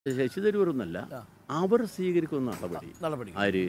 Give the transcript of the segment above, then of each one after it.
ശശി തരൂർ എന്നല്ല അവർ സ്വീകരിക്കുന്ന നടപടി നടപടി ആര്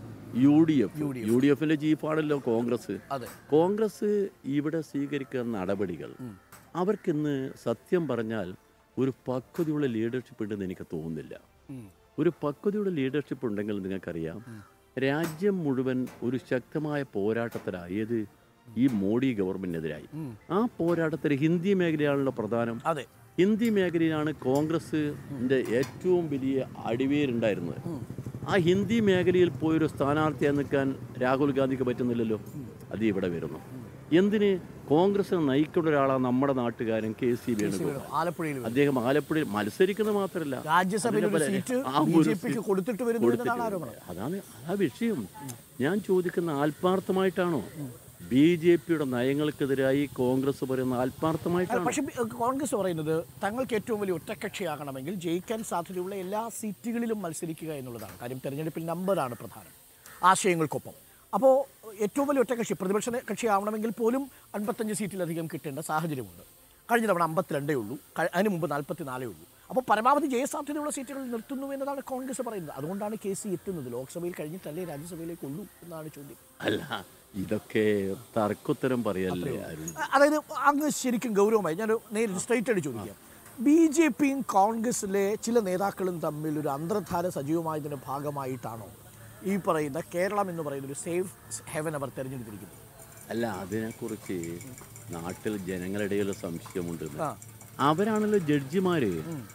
U D F U D എഫിന്റെ ചീഫാണല്ലോ കോൺഗ്രസ് അതെ കോൺഗ്രസ് ഇവിടെ സ്വീകരിക്കുന്ന നടപടികൾ അവർക്കിന്ന് സത്യം പറഞ്ഞാൽ ഒരു പക്വതയുള്ള ലീഡർഷിപ്പ് ഉണ്ടെന്ന് എനിക്ക് തോന്നുന്നില്ല ഉം. ഒരു പക്വതയുടെ ലീഡർഷിപ്പ് ഉണ്ടെങ്കിൽ നിങ്ങൾക്കറിയാം രാജ്യം മുഴുവൻ ഒരു ശക്തമായ പോരാട്ടത്തിലായത് ഈ മോഡി ഗവൺമെന്റിനെതിരായി ആ പോരാട്ടത്തിൽ ഹിന്ദി മേഖലയാണല്ലോ പ്രധാനം അതെ ഹിന്ദി മേഖലയിലാണ് കോൺഗ്രസിന്റെ ഏറ്റവും വലിയ അടിവേരുണ്ടായിരുന്നത് ആ ഹിന്ദി മേഖലയിൽ പോയൊരു സ്ഥാനാർത്ഥിയായി നിൽക്കാൻ രാഹുൽ ഗാന്ധിക്ക് പറ്റുന്നില്ലല്ലോ അത് ഇവിടെ വരുന്നു എന്തിന് കോൺഗ്രസിനെ നയിക്കുന്ന ഒരാളാണ് നമ്മുടെ നാട്ടുകാരൻ കെ സി വേണുഗോപാൽ ആലപ്പുഴയിൽ വരും. അദ്ദേഹം ആലപ്പുഴയിൽ മത്സരിക്കുന്നത് മാത്രമല്ല രാജ്യസഭയിൽ ഒരു അതിനെ സീറ്റ് ആ ബി ഒരു ജെ പിക്ക് കൊടുത്തിട്ട് വരുന്നു എന്നതാണ് ആരോപണം അതാണ് ആ വിഷയം ഞാൻ ചോദിക്കുന്ന ആത്മാർത്ഥമായിട്ടാണോ ബി ജെ പിയുടെ നയങ്ങൾക്കെതിരായി കോൺഗ്രസ് പറയുന്ന ആത്മാർത്ഥമായിട്ടാണോ പക്ഷേ ബി- കോൺഗ്രസ് പറയുന്നത് തങ്ങൾക്ക് ഏറ്റവും വലിയ ഒറ്റക്കക്ഷിയാകണമെങ്കിൽ ജയിക്കാൻ സാധ്യതയുള്ള എല്ലാ സീറ്റുകളിലും മത്സരിക്കുക എന്നുള്ളതാണ് കാര്യം തെരഞ്ഞെടുപ്പിൽ നമ്പറാണ് പ്രധാനം ആശയങ്ങൾക്കൊപ്പം അപ്പോൾ ഏറ്റവും വലിയ ഒറ്റക്കക്ഷി പ്രതിപക്ഷ കക്ഷിയാവണമെങ്കിൽ പോലും അൻപത്തഞ്ച് സീറ്റിലധികം കിട്ടേണ്ട സാഹചര്യമുണ്ട് കഴിഞ്ഞ തവണ അമ്പത്തിരണ്ടേ ഉള്ളൂ ക- അതിന് മുമ്പ് നാൽപ്പത്തിനാലേ ഉള്ളൂ അപ്പോൾ പരമാവധി ജയസാധ്യതയുള്ള സീറ്റുകൾ നിർത്തുന്നു എന്നതാണ് കോൺഗ്രസ് പറയുന്നത് അതുകൊണ്ടാണ് കെ സി എത്തുന്നത് ലോക്സഭയിൽ കഴിഞ്ഞിട്ടല്ലേ രാജ്യസഭയിലേക്ക് ഉള്ളൂ എന്നാണ് ചോദ്യം അല്ല ഇതൊക്കെ തർക്കുത്തരം പറയല്ലേ അരുൺ അതായത് അങ്ങ് ശരിക്കും ഗൗരവമായി ഞാൻ നേരിട്ട് സ്ട്രൈറ്റ് ആയിട്ട് ചോദിക്കാം ബി ജെ പിയും കോൺഗ്രസിലെ ചില നേതാക്കളും തമ്മിൽ ഒരു അന്തർധാര സജീവമായതിൻ്റെ ഭാഗമായിട്ടാണോ ഈ പറയുന്ന കേരളം എന്ന് പറയുന്ന ഒരു സേഫ് ഹെവൻ അവർ തിരഞ്ഞെടുത്തിരിക്കുന്നത് അല്ല അതിനെക്കുറിച്ച് നാട്ടിൽ ജനങ്ങളുടെ ഇടയിൽ സംശയമുണ്ട് ആ. അവരാണല്ലോ ജഡ്ജിമാര്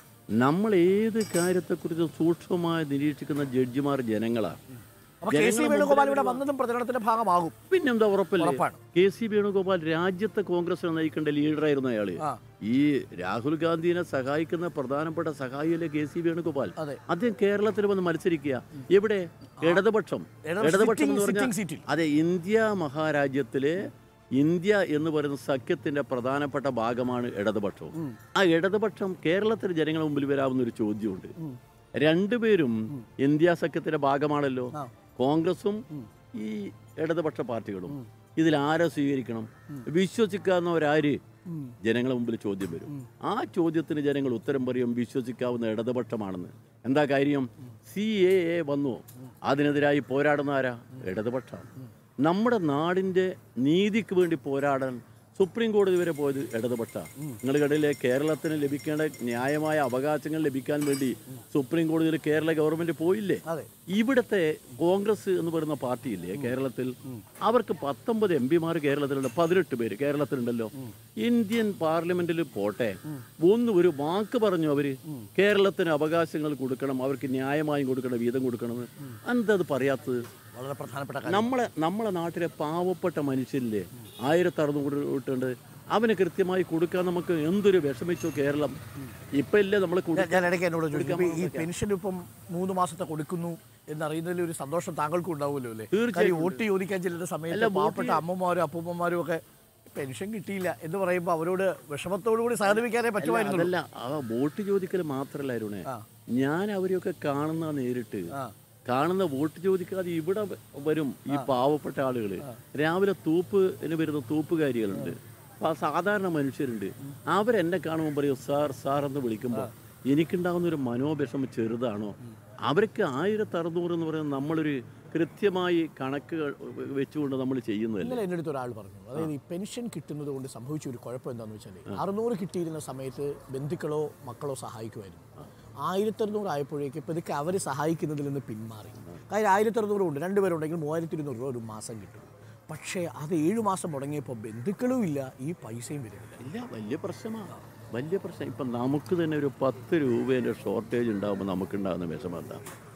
നമ്മൾ ഏത് കാര്യത്തെക്കുറിച്ച് സൂക്ഷ്മമായി നിരീക്ഷിക്കുന്ന ജഡ്ജിമാർ ജനങ്ങളാണ് അപ്പോൾ കെ സി വേണുഗോപാൽ ഇവിടെ വന്നതും പ്രചരണത്തിന്റെ ഭാഗമാകും പിന്നെന്താ ഉറപ്പല്ലേ ഉറപ്പാണ്. കെ സി വേണുഗോപാൽ രാജ്യത്തെ കോൺഗ്രസിനെ നയിക്കേണ്ട ലീഡറായിരുന്നു അയാള് ആ. ഈ രാഹുൽ ഗാന്ധിനെ സഹായിക്കുന്ന പ്രധാനപ്പെട്ട സഹായിയല്ലേ കെ സി വേണുഗോപാൽ അതെ. അദ്ദേഹം കേരളത്തിൽ വന്ന് മത്സരിക്കുക എവിടെ ഇടതുപക്ഷം ഇടത് ഇടതുപക്ഷം sitting- എന്ന് sitting പറഞ്ഞാൽ seat ൽ. അതെ ഇന്ത്യ മഹാരാജ്യത്തിലെ ഇന്ത്യ എന്ന് പറയുന്ന സഖ്യത്തിന്റെ പ്രധാനപ്പെട്ട ഭാഗമാണ് ഇടതുപക്ഷവും ആ ഇടതുപക്ഷം കേരളത്തിലെ ജനങ്ങളുടെ മുമ്പിൽ വരാവുന്ന ഒരു ചോദ്യമുണ്ട് രണ്ടുപേരും ഇന്ത്യ സഖ്യത്തിന്റെ ഭാഗമാണല്ലോ കോൺഗ്രസും ഈ ഇടതുപക്ഷ പാർട്ടികളും ഇതിൽ ആരെ സ്വീകരിക്കണം വിശ്വസിക്കാവുന്നവരാര് ജനങ്ങളുടെ മുമ്പിൽ ചോദ്യം വരും ആ ചോദ്യത്തിന് ജനങ്ങൾ ഉത്തരം പറയും വിശ്വസിക്കാവുന്ന ഇടതുപക്ഷമാണെന്ന് എന്താ കാര്യം സി എ എ വന്നു അതിനെതിരായി പോരാടുന്ന ആരാ ഇടതുപക്ഷമാണ് നമ്മുടെ നാടിൻ്റെ നീതിക്ക് വേണ്ടി പോരാടാൻ സുപ്രീം കോടതി വരെ പോയത് ഇടതുപക്ഷ നിങ്ങൾ കണ്ടില്ലേ കേരളത്തിന് ലഭിക്കേണ്ട ന്യായമായ അവകാശങ്ങൾ ലഭിക്കാൻ വേണ്ടി സുപ്രീം കോടതിയിൽ കേരള ഗവൺമെന്റ് പോയില്ലേ അതെ ഇവിടുത്തെ കോൺഗ്രസ് എന്ന് പറയുന്ന പാർട്ടിയില്ലേ കേരളത്തിൽ അവർക്ക് പത്തൊമ്പത് എം പിമാർ കേരളത്തിലുണ്ട് പതിനെട്ട് പേര് കേരളത്തിലുണ്ടല്ലോ ഇന്ത്യൻ പാർലമെന്റിൽ പോട്ടെ ഒന്ന് ഒരു വാക്ക് പറഞ്ഞു അവര് കേരളത്തിന് അവകാശങ്ങൾ കൊടുക്കണം അവർക്ക് ന്യായമായും കൊടുക്കണം വീതം കൊടുക്കണമെന്ന് എന്താ അത് പറയാത്തത് വളരെ പ്രധാനപ്പെട്ട കാര്യം നമ്മളെ നമ്മളെ നാട്ടിലെ പാവപ്പെട്ട മനുഷ്യരില്ലേ ആയിരത്തി അറുന്നൂറ് ഇട്ടുണ്ട് അവന് കൃത്യമായി കൊടുക്കാൻ നമുക്ക് എന്തൊരു വിഷമിച്ചു കേരളം ഇപ്പൊ ഇല്ലേ നമ്മൾ ഞാൻ- ഞാൻ ഇടയ്ക്ക് എന്നോട് ചോദിക്കും ഈ പെൻഷൻ ഇപ്പം മൂന്ന് മാസത്തെ കൊടുക്കുന്നു എന്നറിയുന്നതിൽ ഒരു സന്തോഷം താങ്കൾക്കും ഉണ്ടാവുമല്ലോ അല്ലേ തീർച്ചയായും. കാര്യം വോട്ട് ചോദിക്കാൻ ചെല്ലുന്ന സമയത്ത് പാവപ്പെട്ട അമ്മമാരും അപ്പൂപ്പന്മാരും ഒക്കെ പെൻഷൻ കിട്ടിയില്ല എന്ന് പറയുമ്പോൾ അവരോട് വിഷമത്തോടു കൂടി സഹകരിക്കാനേ പറ്റുമായിരുന്നു അതല്ല ആ വോട്ട് ചോദിക്കൽ മാത്രല്ല അരുണേ ആ. ഞാൻ അവരെയൊക്കെ കാണുന്ന നേരിട്ട് ആ. കാണുന്ന വോട്ട് ചോദിക്കാതെ ഇവിടെ വ- വരും ഈ പാവപ്പെട്ട ആളുകൾ രാവിലെ തൂപ്പിന് വരുന്ന തൂപ്പുകാരികളുണ്ട് ആ സാധാരണ മനുഷ്യരുണ്ട് അവരെന്നെ കാണുമ്പോൾ പറയും സാർ സാർ എന്ന് വിളിക്കുമ്പോൾ എനിക്കുണ്ടാകുന്ന ഒരു മനോവിഷമം ചെറുതാണോ അവർക്ക് ആയിരത്തി അറുന്നൂറ് എന്ന് പറയുന്നത് നമ്മളൊരു കൃത്യമായി കണക്കുകൾ വെച്ചുകൊണ്ട് നമ്മൾ ചെയ്യുന്നതല്ലേ ഇന്നലെ എൻ്റെ അടുത്ത് ഒരാൾ പറഞ്ഞു അതായത് ഈ പെൻഷൻ കിട്ടുന്നത് കൊണ്ട് സംഭവിച്ച ഒരു കുഴപ്പം എന്താണെന്ന് വെച്ചാൽ അറുന്നൂറ് കിട്ടിയിരുന്ന സമയത്ത് ബന്ധുക്കളോ മക്കളോ സഹായിക്കുമായിരുന്നു ആയിരത്തി അറുന്നൂറ് ആയപ്പോഴേക്ക് ഇപ്പം ഇതൊക്കെ അവർ സഹായിക്കുന്നതിൽ നിന്ന് പിന്മാറി കാര്യം ആയിരത്തി അറുന്നൂറ് ഉണ്ട് രണ്ടുപേരുണ്ടെങ്കിൽ മൂവായിരത്തി ഇരുന്നൂറ് രൂപ ഒരു മാസം കിട്ടും പക്ഷേ അത് ഏഴ് മാസം മുടങ്ങിയപ്പോൾ ബന്ധുക്കളും ഇല്ല ഈ പൈസയും വരുന്നില്ല ഇല്ല വലിയ പ്രശ്നമാണ് വലിയ പ്രശ്നം ഇപ്പം നമുക്ക് തന്നെ ഒരു പത്ത് രൂപേൻ്റെ ഷോർട്ടേജ് ഉണ്ടാകുമ്പോൾ നമുക്കുണ്ടാകുന്ന വിഷമം എന്താ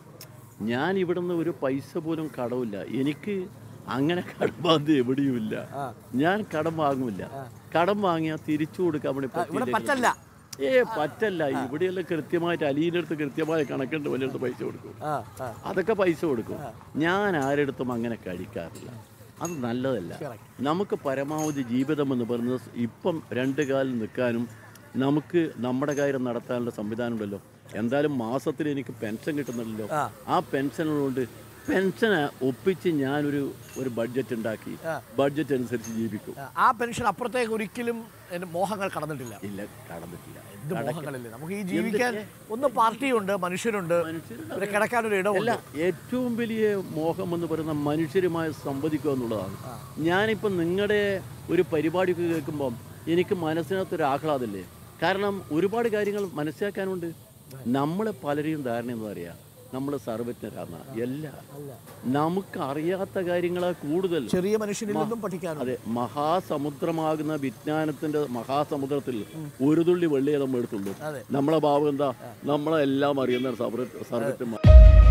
ഞാൻ ഇവിടുന്ന് ഒരു പൈസ പോലും കടവില്ല എനിക്ക് അങ്ങനെ കടം ബാധ്യത എവിടെയുമില്ല ഞാൻ കടം വാങ്ങൂല കടം വാങ്ങിയാൽ തിരിച്ചു കൊടുക്കാൻ വേണ്ടി ഇവിടെ പറ്റിയില്ലെങ്കിൽ- പറ്റല്ല ഏ പറ്റല്ല ഇവിടെയെല്ലാം കൃത്യമായിട്ട് അലീനടുത്ത് കൃത്യമായ കണക്കുണ്ട് വലിയടുത്ത് പൈസ കൊടുക്കും ആ ആ അതൊക്കെ പൈസ കൊടുക്കും ഞാൻ ആരെടുത്തും അങ്ങനെ കഴിക്കാറില്ല അത് നല്ലതല്ല നമുക്ക് പരമാവധി ജീവിതം എന്ന് പറയുന്നത് ഇപ്പം രണ്ട് കാലം നിൽക്കാനും നമുക്ക് നമ്മുടെ കാര്യം നടത്താനുള്ള സംവിധാനം ഉണ്ടല്ലോ എന്തായാലും മാസത്തിൽ എനിക്ക് പെൻഷൻ കിട്ടുന്നുണ്ടല്ലോ ആ. ആ പെൻഷനുകൊണ്ട് പെൻഷന് ഒപ്പിച്ച് ഞാനൊരു ഒരു ബഡ്ജറ്റ് ഉണ്ടാക്കി ബഡ്ജറ്റ് അനുസരിച്ച് ജീവിക്കും ആ പെൻഷൻ അപ്പുറത്തേക്ക് ഒരിക്കലും എൻ്റെ മോഹങ്ങൾ കടന്നിട്ടില്ല ഇല്ല കടന്നിട്ടില്ല ഇത് മോഹങ്ങളല്ലേ നമുക്ക് ഈ ജീവിക്കാൻ ഒന്ന് പാർട്ടിയുണ്ട് മനുഷ്യരുണ്ട് മനുഷ്യരുടെ പിന്നെ കിടക്കാനൊരു ഇടമുണ്ട് അല്ല ഏറ്റവും വലിയ മോഹം എന്ന് പറയുന്ന മനുഷ്യരുമായി സംവദിക്കുക എന്നുള്ളതാണ് ഞാനിപ്പം നിങ്ങളുടെ ഒരു പരിപാടിയൊക്കെ കേൾക്കുമ്പം എനിക്ക് മനസ്സിനകത്തൊരു ആഹ്ലാദമില്ലേ കാരണം ഒരുപാട് കാര്യങ്ങൾ മനസ്സിലാക്കാനുണ്ട് നമ്മളെ പലരെയും ധാരണ എന്താ പറയുക നമ്മൾ സർവജ്ഞരാണ് അല്ല നമുക്ക് അറിയാത്ത കാര്യങ്ങളാ കൂടുതൽ ചെറിയ മനുഷ്യനിൽ നിന്നും പഠിക്കാനുണ്ട് അതെ മഹാസമുദ്രമാകുന്ന വിജ്ഞാനത്തിന്റെ മഹാസമുദ്രത്തിൽ ഒരു തുള്ളി വെള്ളിയെ നമ്മൾ എടുത്തുള്ളൂ അതെ. നമ്മളെ ഭാവം എന്താ നമ്മളെല്ലാം അറിയുന്ന സർവ സർവജ്ഞന്മാർ